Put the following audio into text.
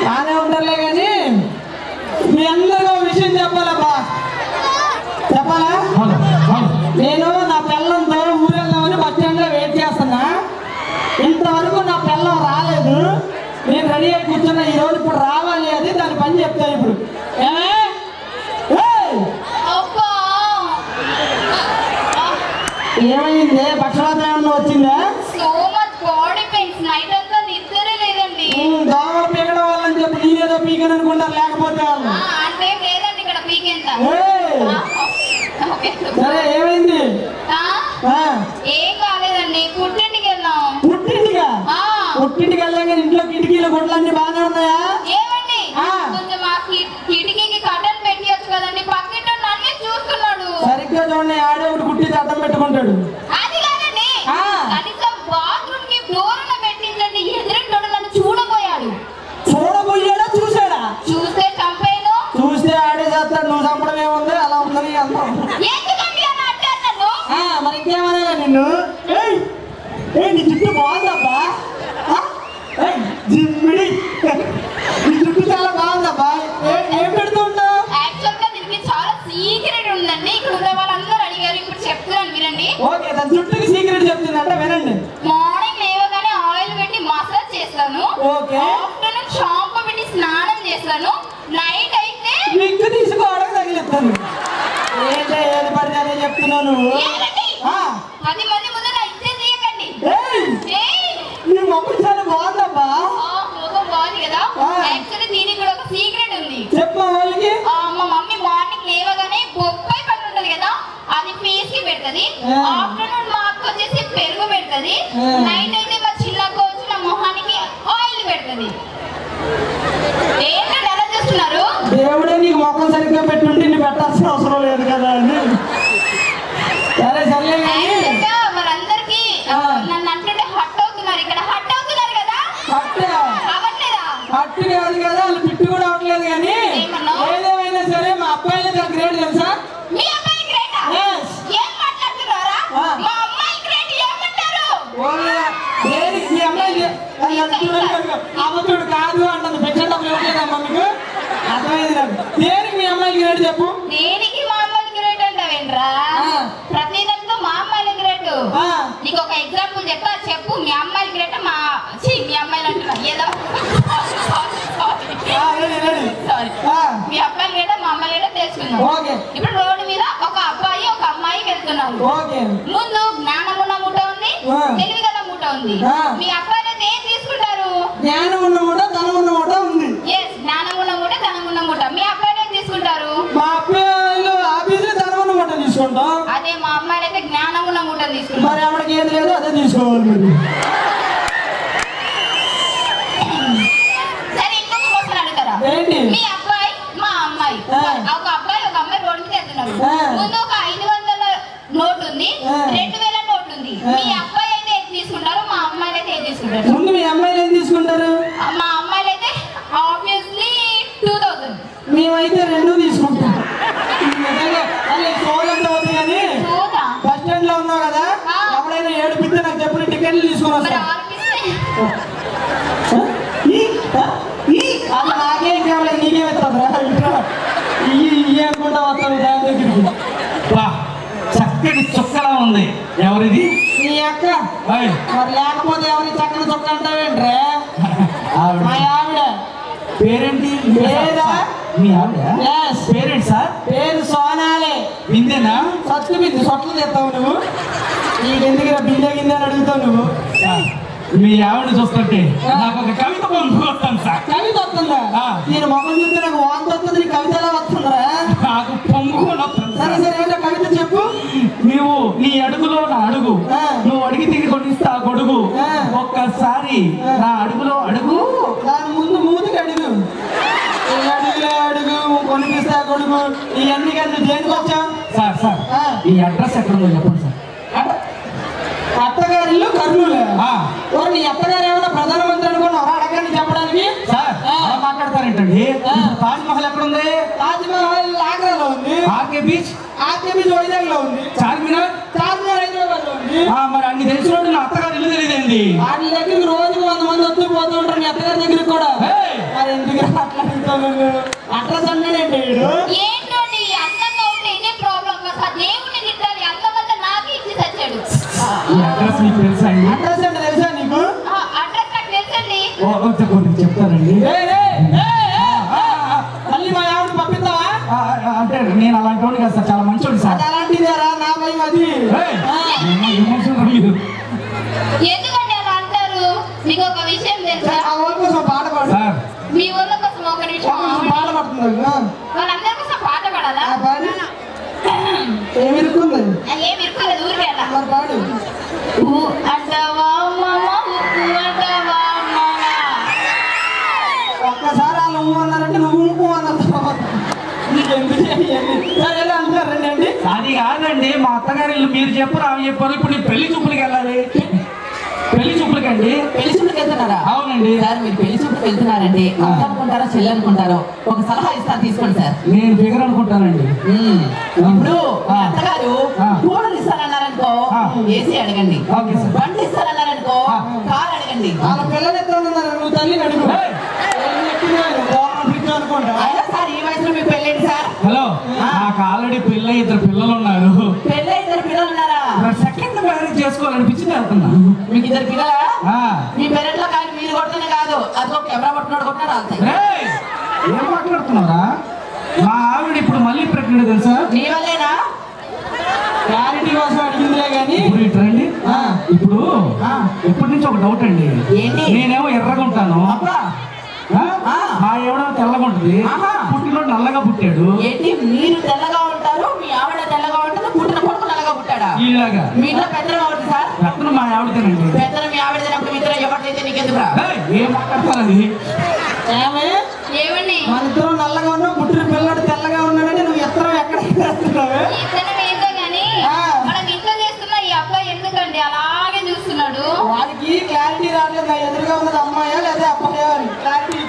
బాగానే ఉంటారులే కానీ మీ అందరికీ ఒక విషయం చెప్పాలబ్బా చెప్పాలా అవును, అవును. నేను నా పిల్లంతో ఊరెళ్దామని బస్ స్టాండ్లో వెయిట్ చేస్తున్నా ఇంతవరకు నా పిల్లం రాలేదు నేను రెడీ అయి కూర్చున్నా ఈ రోజు ఇప్పుడు రావాలి అది దాని పని చెప్తాను ఇప్పుడు ఏమే? ఏయ్! అబ్బా ఏమైంది పక్షవాతం ఏమన్నా వచ్చిందా so much body pains night అంతా నిద్రే లేదండి ఉమ్, దోమలు పీకడం వల్ల అని చెప్పి నేనేదో పీకను అనుకుంటారు లేకపోతే వాళ్ళు. ఆ, అంటే లేదండి ఇక్కడ పీకెంత ఏయ్! ఓకే సరే ఏమైంది ఆ, ఆ, ఏం కాలేదండి పుట్టింటికి వెళ్దాం పుట్టింటిగా ఆ, పుట్టింటికి వెళ్ళాక ఇంట్లో కిటికీలు గుడ్లన్నీ బాగానే ఉన్నాయా ఏమండి ఆ. కొంచెం ఆ కి- కిటికీకి కటన్ పెట్టియచ్చు కదండి పక్కింటి నన్నే చూస్తున్నాడు సరిగ్గా చూడండి ఆడే ఒకటి కుట్టి అడ్డం పెట్టుకుంటాడు అది కాదండి ఆ. కనీసం బాత్రూమ్ కి దూరణ పెట్టించండి ఎదురింటోడు నన్ను చూడబోయాడు చూడబోయాడా చూసాడా చూస్తే చంపేను చూస్తే ఆడే చేస్తాడు నువ్వు చంపడం ఏముంది అలా ఉందని అంటాం ఎందుకండి అలా అంటారు నన్ను ఆ, మరి ఇంకేమన్నా నిన్ను ఏయ్ ఏయ్ నీ జుట్టు బాగుందబ్బా ఆ? ఏయ్, జిమ్మిడి నీ జుట్టు చాలా బాగుందబ్బా ఏ- ఏం పెడుతూ ఉంటావు యాక్చువల్ గా దీనికి చాలా సీక్రెట్ ఉందండి ఇక్కడ ఉన్న వాళ్ళందరూ అడిగారు ఇప్పుడు చెప్తున్నాను వినండి ఓకే తన జుట్టుకి సీక్రెట్ చెప్తుందంట వినండి మార్నింగ్ లేవగానే ఆయిల్ పెట్టి మసాజ్ చేస్తాను ఓకే. ఆఫ్టర్నూన్ షాంపూ పెట్టి స్నానం చేస్తాను నైట్ అయితే విగ్గు తీసుకోవడం తగిలిస్తాను ఏంటో ఏది పడితే అదే చెప్తున్నావు నువ్వు ఏంటండి? ఆ, పది మంది ముందు నా ఇచ్చే తీయకండి ఏయ్ ఏయ్! నీ మొక్క చాలా బాగుందబ్బా ఆ, ముఖం బాగుంది కదా ఆ. యాక్చువల్లీ దీనికి కూడా ఒక సీక్రెట్ ఉంది చెప్పు మా వాళ్ళకి ఆ, మా మమ్మీ మార్నింగ్ లేవగానే బొప్పాయి పండు ఉంటది కదా అది ఫేస్ కి పెడుతుంది ఆ. ఆఫ్టర్నూన్ మా అక్క వచ్చేసి పెరుగు పెడుతుంది ఆ. నైట్ అయితే మా చిన్నక్క వచ్చి నా మొహానికి ఆయిల్ పెడుతుంది ఏంటంటే ఎలా చేస్తున్నారు దేవుడే నీకు మొక్కలు సరిగ్గా పెట్టుంటే నీ పెట్టాల్సిన అవసరం లేదు కదా అని సరే సర్లే కానీ యాక్చువల్గా మనందరికీ ఆ, ఆ. నన్ను అంటుంటే హట్ అవుతున్నారు ఇక్కడ హట్ అవుతున్నారు కదా కట్టు అవ్వట్లేదా కట్టు కాదు కదా వాళ్ళు పిట్టు కూడా అవ్వట్లేదు కానీ ఏమన్నావు? ఏదేమైనా సరే మా అబ్బాయిలు చాలా గ్రేట్ తెలుసా మీ అమ్మాయి గ్రేటా Yes. ఏం మాట్లాడుతున్నారా ఆ. మా అమ్మాయి గ్రేట్ ఏమంటారు ఓన్లీ దేనికి మీ అమ్మాయి అమ్మతుడు కాదు అంటుంది పెన్షన్ డబ్బులు ఇవ్వట్లేదమ్మా మీకు అర్థమైంది నాకు దేనికి మీ అమ్మాయికి గ్రేట్ చెప్పు దేనికి మా అమ్మాయి గ్రేట్ అంటావేంట్రా ఆ. ప్రతి దాంట్లో మా అమ్మాయి గ్రేట్ ఆ, నీకు ఒక ఎగ్జాంపుల్ చెప్తా చెప్పు మీ అమ్మాయి గ్రేట్ మా ఛీ, మీ అమ్మాయిలు అంటున్నా ఏదో ఆ, రెడీ రెడీ సారీ ఆ, మీ అబ్బాయి గ్రేట మా అమ్మాయి గ్రేట తెలుసుకుందాం ఓకే ఇప్పుడు రోడ్డు మీద ఒక అబ్బాయి ఒక అమ్మాయి వెళ్తున్నారు ఓకే ముందు జ్ఞానమున్న మూట ఉంది ఆ. తెలివిగల మూట ఉంది ఆ. మీ అబ్బాయిలు అయితే ఏం తీసుకుంటారు జ్ఞానం ఉన్న మూట ధనం ఉన్న మూట ఉంది ఎస్ జ్ఞానమున్న మూట ధనమున్న మూట మీ అబ్బాయిలు ఏం తీసుకుంటారు మా అబ్బాయిలు ఆఫీసులో ధనం ఉన్న మూట తీసుకుంటాం అదే మా అమ్మాయిలు అయితే జ్ఞానమున్న మూట తీసుకుంటారు మరి ఆవిడకి ఏది లేదు అదే తీసుకోవాలి మరి సరే ఇంకొక క్వశ్చన్ అడుగుతారా ఏంటి మీ అబ్బాయి మా అమ్మాయి ఆ. ఒక అబ్బాయి ఒక అమ్మాయి రోడ్డు మీద వెళ్తున్నారు ఆ. ముందు ఒక ఐదు వందల నోట్ ఉంది ఆ. రెండు వేల నోట్ ఉంది ఆ. మీ అబ్బాయి అయితే ఏది తీసుకుంటారు మా అమ్మాయిలు అయితే ఏది తీసుకుంటారు ముందు మీ అమ్మాయిలు ఏం తీసుకుంటారు మా అమ్మాయిలు అయితే ఆబ్వియస్లీ టూ థౌసండ్ మేమైతే రెండు తీసుకుంటాం నిజంగా అసలు ఈ సోల్ ఎంత అవుతుంది కానీ చూదా బస్ స్టాండ్ లో ఉన్నావు కదా ఆ. ఎవడైనా ఏడిపిస్తే నాకు చెప్పిన టికెట్లు తీసుకొని మరి వస్తా ఆర్పిస్తే ఆ? ఈ? ఆ? ఈ? అది నాకేం కావాలి నీకేం ఇస్తుందిరా ఈ ఈ అనుకుంటా వస్తాను దాని దగ్గరికి వా, చక్కటి చుక్కలా ఉంది ఎవరిది నీ అక్క ఓయ్, మరి లేకపోతే ఎవరి చక్కని చొక్క అంటావేంట్రా ఆవిడ మా ఆవిడ పేరేంటి పేరా? మీ ఆవిడ Yes. పేరేంటి సార్ పేరు సోనాలే విందేనా సత్తు బింది సొట్లు తెస్తావు నువ్వు నీకెందుకు బిందె గిందె అని అడుగుతావు నువ్వు సార్, మీ ఆవిడ చూస్తుంటే నాకు ఒక కవిత పొందుకొస్తాను సార్ కవిత వస్తుందా ఆ. నేను మొహం చూస్తే నాకు వాంతి వస్తుంది నీ కవిత ఎలా వస్తుందా నాకు పొంగుకొని వస్తుంది సరే సార్ సరే ఏంటో కవిత చెప్పు నీవు నీ అడుగులో నా అడుగు ఆ. నువ్వు అడిగి తిరిగి కొనిస్తా గొడుగు ఆ. ఒక్కసారి ఆ. నా అడుగులో అడుగు దాని ముందు మూతికి అడుగు ఈ అడుగులో అడుగు కొనిపిస్తా కొడుకు ఇవన్నీ కదా దేనికి వచ్చావు సార్ సార్ ఆ. ఈ అడ్రస్ ఎక్కడ ఉందో చెప్పండి సార్ అత్త- అత్తగారి ఇల్లు కర్నూలు ఆ. ఓరి నీ అత్తగారు ఏమన్నా ప్రధానమంత్రి అనుకున్నావు అడగండి చెప్పడానికి సార్ ఆ. అలా మాట్లాడతారేంటండి ఆ. తాజ్ మహల్ ఎక్కడ ఉంది తాజ్మహల్ ఆగ్రాలో ఉంది ఆర్కే బీచ్ ఆర్కేబీ వైజాగ్ లో ఉంది చార్మినార్ చార్మినార్ హైదరాబాద్ లో ఉంది ఆ, మరి అన్ని తెలిసినోడు నా అత్తగారు ఇల్లు తెలియదండి వాటి దగ్గరికి రోజుకు వంద మంది వచ్చి పోతూ ఉంటారు మీ అత్తగారి దగ్గరికి కూడా ఏయ్! మరి ఎందుకు అడ్రస్ అన్నాడండి వీడు ఏంటండి అందంగా ఉంటే ఇదే ప్రాబ్లం కదా దేవుడిని తిట్టాలి అంతమంది నాకే ఇచ్చి తెచ్చాడు ఈ అడ్రస్ మీకు తెలుసా అండి అడ్రస్ అంటే తెలుసా నీకు ఆ, అడ్రస్ నాకు తెలుసండి ఓ, ఓ, చెప్పండి చెప్తానండి ఏయ్, ఏయ్, ఏయ్, ఏయ్, ఏయ్, మళ్ళీ మా ఆవిడ పంపిస్తావా ఆ, ఆ, అంటే నేను అలాంటి వాడిని కాదు సార్ చాలా మంచోడు సార్ అది అలాంటిదేరా నా భయం అది ఏయ్, ఆ, ఏమో, ఏమవుతుందో మీరు ఎందుకండి అలా అంటారు మీకు ఒక విషయం తెలుసా ఆ ఊరి కోసం పాట పాడు సార్ మీ ఊళ్ళో కోసం ఒక నిమిషం ఒక నిమిషం పాట పాడుతుంది ఆ, వాళ్ళందరి కోసం పాట పాడాలా ఆ, పాడు ఏమి ఇరుక్కుంది ఏం ఇరుకోలేదు ఊరికి వెళ్ళా మరి పాడు ఊ అంటావా మామ ఊ అంటావా మామ ఒక్కసారి వాళ్ళు నువ్వు అన్నారంటే నువ్వు నువ్వు అన్నారు నీకు ఎందుకు ఇవన్నీ? సరే ఎలా అంటారండి అండి అది కాదండి మా అత్తగారు ఇల్లు మీరు చెప్పరు ఆమె చెప్పారు ఇప్పుడు నేను పెళ్లి చూపులకి వెళ్ళాలి పెళ్లి చూపులకి అండి పెళ్లి చూపులకు వెళ్తున్నారా అవునండి సార్ మీరు పెళ్లి చూపులకు వెళ్తున్నారంటే అత్త అనుకుంటారో చెల్లి అనుకుంటారో ఒక సలహా ఇస్తాను తీసుకోండి సార్ నేను ఫిగర్ అనుకుంటానండి మ్మ్. ఇప్పుడు మీ ఆ. అత్తగారు ఆ. కూడలు ఇస్తానన్నారనుకో ఆ. ఏసీ అడగండి ఓకే సార్. బండి ఇస్తానన్నారనుకో ఆ. కార్ అడగండి వాళ్ళ పిల్లలు ఎక్కడ ఉన్నారు నువ్వు తల్లిని అడుగు ఏయ్! ఏం ఎక్కినారు? దూరం ఫ్రిడ్జ్ అనుకుంటా అయినా సార్ ఈ వయసులో మీకు పెళ్ళేంటి సార్ హలో నాకు ఆల్రెడీ పెళ్ళి ఇద్దరు పిల్లలు ఉన్నారు పెళ్ళి ఇద్దరు పిల్లలు ఉన్నారా సెకండ్ మ్యారేజ్ చేసుకోవాలనిపించింది వెళ్తున్నా మీకు ఇద్దరు పిల్లలా ఆ. మీ పెరట్లో కానీ మీరు కొడితేనే కాదు అదో కెమెరా పట్టుకున్నాడు కొట్టినాడు అంతే ఏయ్! ఏం మాట్లాడుతున్నారా మా ఆవిడ ఇప్పుడు మళ్ళీ ప్రెగ్నెంట్ తెలుసా నీ వల్లేనా క్లారిటీ కోసం అడిగిందిలే కానీ ఇప్పుడు ఇటు రండి ఆ. ఇప్పుడు ఆ. ఇప్పటి నుంచి ఒక డౌట్ అండి ఏంటి? నేనేమో ఎర్రగా ఉంటాను అబ్బా ఆ? ఆ. మా ఎవడో తెల్లగా ఉంటుంది ఆహా. పుట్టినోడు నల్లగా పుట్టాడు ఏంటి మీరు తెల్లగా ఉంటారు మీ ఆవిడ తెల్లగా ఉంటుంది పుట్టిన కొడుకు నల్లగా పుట్టాడా ఇలాగా మీ ఇంట్లో పెద్దలు ఎవరు సార్ రత్న మా ఆవిడతేనండి పెద్దలు మీ ఆవిడ తినప్పుడు మీ ఇద్దరు ఎవరిదైతే నీకెందుకురా ఏయ్, ఏం మాట్లాడతారు అది ఏమే ఏమండి మన ఇద్దరం నల్లగా ఉన్నావు పుట్టిన పిల్లడు తెల్లగా ఉన్నాడంటే నువ్వు ఎత్తరం ఎక్కడ వేస్తున్నావు ఇతను ఏంటో గానీ ఆ. మనం ఇంట్లో చేస్తున్న ఈ అబ్బాయి ఎందుకండి అలాగే చూస్తున్నాడు వాడికి క్లారిటీ రావట్లేదు నా ఎదురుగా ఉన్నది అమ్మాయా లేదా అబ్బాయా అని క్లారిటీ